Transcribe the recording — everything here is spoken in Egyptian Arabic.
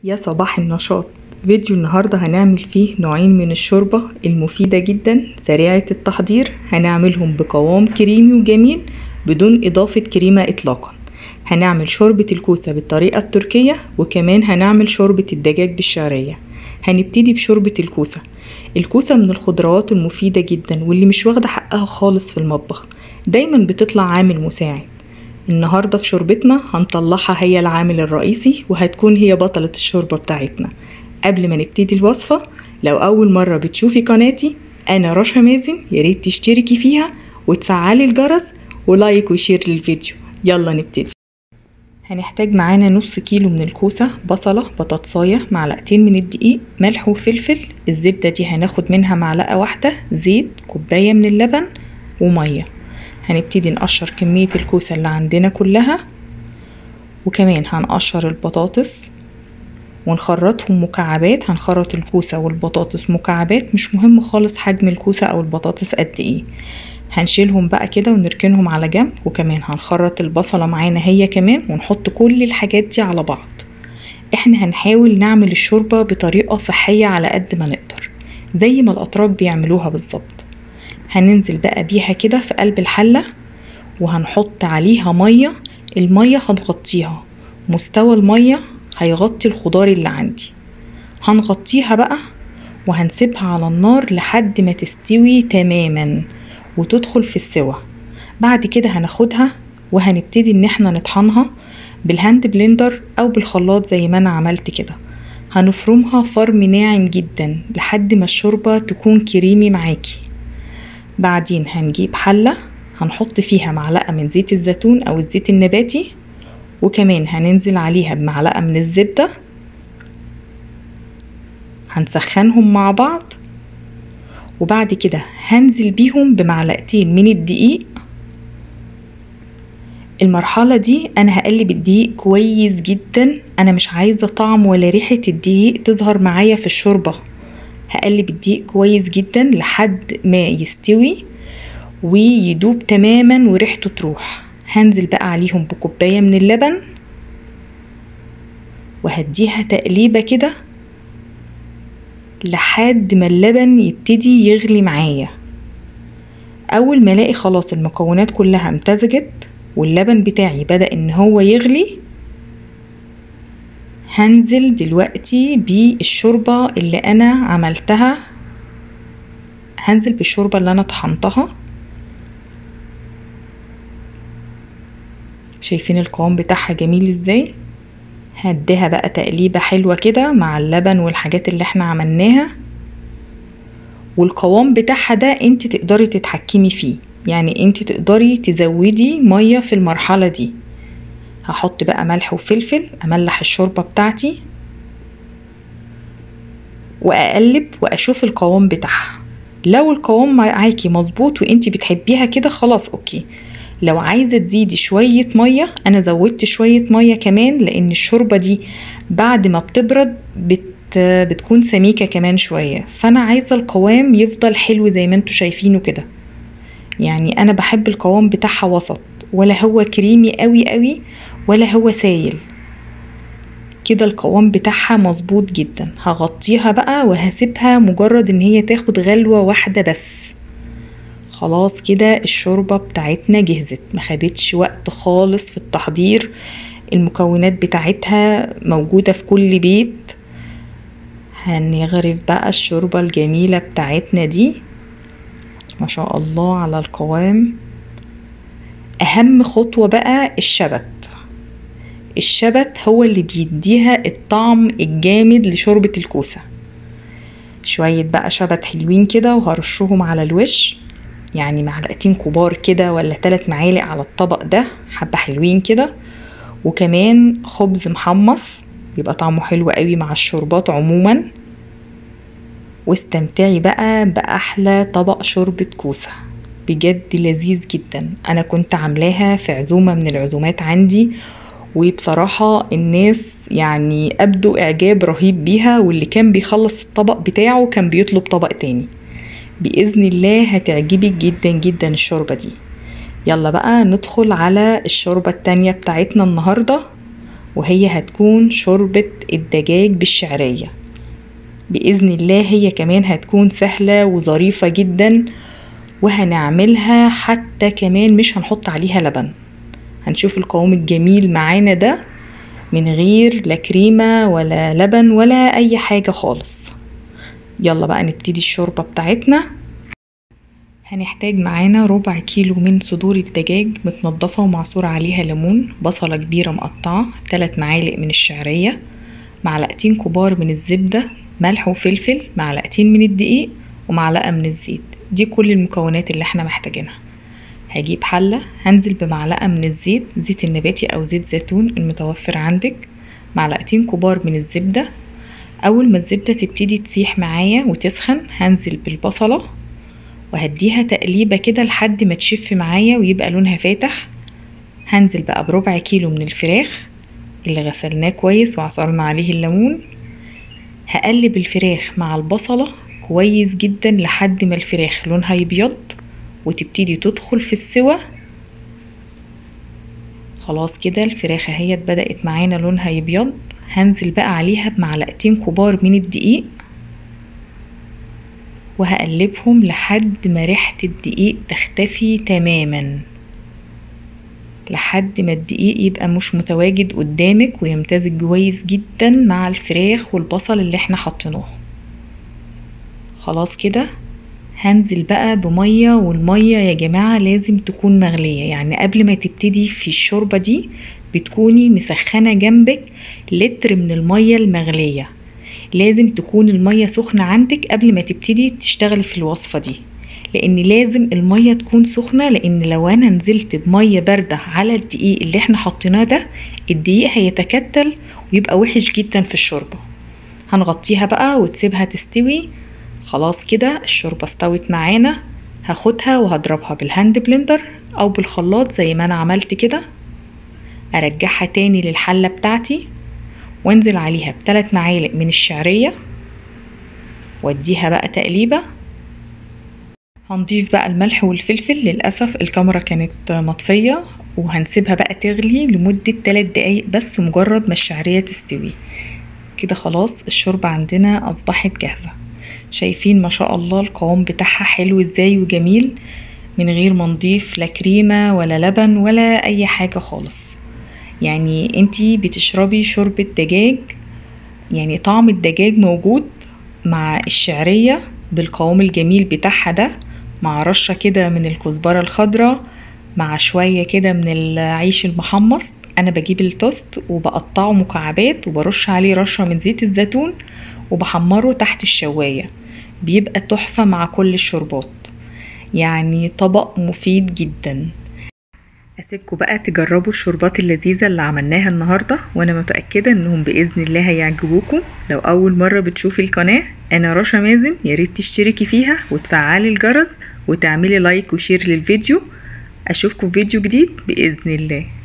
يا صباح النشاط فيديو النهاردة هنعمل فيه نوعين من الشوربة المفيدة جدا سريعة التحضير هنعملهم بقوام كريمي وجميل بدون إضافة كريمة إطلاقا هنعمل شوربة الكوسة بالطريقة التركية وكمان هنعمل شوربة الدجاج بالشعرية هنبتدي بشوربة الكوسة الكوسة من الخضروات المفيدة جدا واللي مش واخدة حقها خالص في المطبخ دايما بتطلع عامل مساعد النهاردة في شوربتنا هنطلعها هي العامل الرئيسي وهتكون هي بطلة الشوربة بتاعتنا قبل ما نبتدي الوصفة لو أول مرة بتشوفي قناتي أنا رشا مازن ياريت تشتركي فيها وتفعلي الجرس ولايك وشير للفيديو يلا نبتدي هنحتاج معانا نص كيلو من الكوسة بصلة بطاطساية معلقتين من الدقيق ملح وفلفل الزبدة دي هناخد منها معلقة واحدة زيت كوباية من اللبن ومية هنبتدي نقشر كمية الكوسة اللي عندنا كلها وكمان هنقشر البطاطس ونخرطهم مكعبات هنخرط الكوسة والبطاطس مكعبات مش مهم خالص حجم الكوسة أو البطاطس قد ايه هنشيلهم بقى كده ونركنهم على جنب وكمان هنخرط البصلة معانا هي كمان ونحط كل الحاجات دي على بعض احنا هنحاول نعمل الشوربة بطريقة صحية على قد ما نقدر زي ما الأتراك بيعملوها بالظبط هننزل بقى بيها كده في قلب الحلة وهنحط عليها مية المية هنغطيها مستوى المية هيغطي الخضار اللي عندي هنغطيها بقى وهنسيبها على النار لحد ما تستوي تماما وتدخل في السوا بعد كده هناخدها وهنبتدي ان احنا نطحنها بالهاند بلندر او بالخلاط زي ما انا عملت كده هنفرمها فرم ناعم جدا لحد ما الشوربة تكون كريمي معاكي بعدين هنجيب حلة هنحط فيها معلقة من زيت الزيتون أو الزيت النباتي وكمان هننزل عليها بمعلقة من الزبدة هنسخنهم مع بعض وبعد كده هنزل بيهم بمعلقتين من الدقيق المرحلة دي أنا هقلب الدقيق كويس جدا أنا مش عايزة طعم ولا ريحة الدقيق تظهر معايا في الشوربة هقلب الدقيق كويس جدا لحد ما يستوي ويدوب تماما وريحته تروح هنزل بقى عليهم بكوباية من اللبن وهديها تقليبة كده لحد ما اللبن يبتدي يغلي معايا اول ما الاقي خلاص المكونات كلها امتزجت واللبن بتاعي بدأ ان هو يغلي هنزل دلوقتي بالشوربة اللي انا عملتها هنزل بالشوربة اللي انا طحنتها شايفين القوام بتاعها جميل ازاي هديها بقى تقليبة حلوة كده مع اللبن والحاجات اللي احنا عملناها والقوام بتاعها ده انت تقدري تتحكمي فيه يعني انت تقدري تزودي مية في المرحلة دي هحط بقى ملح وفلفل املح الشوربة بتاعتي واقلب واشوف القوام بتاعها لو القوام معاكي مظبوط وانت بتحبيها كده خلاص اوكي لو عايزة تزيدي شوية مية أنا زودت شوية مية كمان لأن الشوربة دي بعد ما بتبرد بت بتكون سميكة كمان شوية فأنا عايزة القوام يفضل حلو زي ما انتوا شايفينه كده يعني أنا بحب القوام بتاعها وسط ولا هو كريمي قوي قوي ولا هو سايل كده القوام بتاعها مظبوط جدا هغطيها بقى وهسيبها مجرد ان هي تاخد غلوة واحدة بس خلاص كده الشوربة بتاعتنا جهزت ما خدتش وقت خالص في التحضير المكونات بتاعتها موجودة في كل بيت هنغرف بقى الشوربة الجميلة بتاعتنا دي ما شاء الله على القوام أهم خطوة بقى الشبت الشبت هو اللي بيديها الطعم الجامد لشوربة الكوسة شوية بقى شبت حلوين كده وهرشهم على الوش يعني معلقتين كبار كده ولا ثلاث معالق على الطبق ده حبة حلوين كده وكمان خبز محمص بيبقى طعمه حلو قوي مع الشوربات عموما واستمتعي بقى بأحلى طبق شوربة كوسة بجد لذيذ جدا أنا كنت عاملاها في عزومة من العزومات عندي وبصراحة الناس يعني أبدوا إعجاب رهيب بيها واللي كان بيخلص الطبق بتاعه كان بيطلب طبق تاني بإذن الله هتعجبك جدا جدا الشوربة دي يلا بقى ندخل على الشوربة التانية بتاعتنا النهاردة وهي هتكون شوربة الدجاج بالشعرية بإذن الله هي كمان هتكون سهلة وظريفة جدا وهنعملها حتى كمان مش هنحط عليها لبن هنشوف القوام الجميل معانا ده من غير لا كريمة ولا لبن ولا أي حاجة خالص يلا بقى نبتدي الشوربة بتاعتنا هنحتاج معانا ربع كيلو من صدور الدجاج متنضفة ومعصور عليها ليمون بصلة كبيرة مقطعة تلات معالق من الشعرية معلقتين كبار من الزبدة ملح وفلفل معلقتين من الدقيق ومعلقة من الزيت دي كل المكونات اللي احنا محتاجينها هجيب حلة هنزل بمعلقة من الزيت زيت النباتي أو زيت زيتون المتوفر عندك معلقتين كبار من الزبدة أول ما الزبدة تبتدي تسيح معايا وتسخن هنزل بالبصلة وهديها تقليبة كده لحد ما تشف معايا ويبقى لونها فاتح هنزل بقى بربع كيلو من الفراخ اللي غسلناه كويس وعصرنا عليه الليمون هقلب الفراخ مع البصلة كويس جدا لحد ما الفراخ لونها يبيض وتبتدي تدخل في السوا خلاص كده الفراخ اهيت بدأت معانا لونها يبيض هنزل بقى عليها بمعلقتين كبار من الدقيق وهقلبهم لحد ما ريحة الدقيق تختفي تماما لحد ما الدقيق يبقى مش متواجد قدامك ويمتزج كويس جدا مع الفراخ والبصل اللي احنا حطيناه خلاص كده هنزل بقى بمية والمية يا جماعة لازم تكون مغلية يعني قبل ما تبتدي في الشوربة دي بتكوني مسخنة جنبك لتر من المية المغلية لازم تكون المية سخنة عندك قبل ما تبتدي تشتغلي في الوصفة دي لان لازم المية تكون سخنة لان لو انا نزلت بمية باردة على الدقيق اللي احنا حطيناه ده الدقيق هيتكتل ويبقى وحش جدا في الشوربة هنغطيها بقى وتسيبها تستوي خلاص كده الشوربة استوت معانا هاخدها وهضربها بالهاند بلندر او بالخلاط زي ما انا عملت كده ارجعها تاني للحلة بتاعتي وانزل عليها بثلاث معالق من الشعرية واديها بقى تقليبة هنضيف بقى الملح والفلفل للأسف الكاميرا كانت مطفية وهنسيبها بقى تغلي لمدة 3 دقايق بس مجرد ما الشعرية تستوي كده خلاص الشوربة عندنا أصبحت جاهزة شايفين ما شاء الله القوام بتاعها حلو ازاي وجميل من غير ما نضيف لا كريمة ولا لبن ولا أي حاجة خالص يعني انتي بتشربي شوربة دجاج يعني طعم الدجاج موجود مع الشعرية بالقوام الجميل بتاعها ده مع رشة كده من الكزبرة الخضراء مع شوية كده من العيش المحمص أنا بجيب التوست وبقطعه مكعبات وبرش عليه رشة من زيت الزيتون وبحمره تحت الشواية بيبقى تحفة مع كل الشربات يعني طبق مفيد جدا أسيبكم بقى تجربوا الشربات اللذيذة اللي عملناها النهاردة وأنا متأكدة إنهم بإذن الله هيعجبوكم لو أول مرة بتشوفي القناة أنا رشا مازن ياريت تشتركي فيها وتفعلي الجرس وتعملي لايك وشير للفيديو أشوفكم في فيديو جديد بإذن الله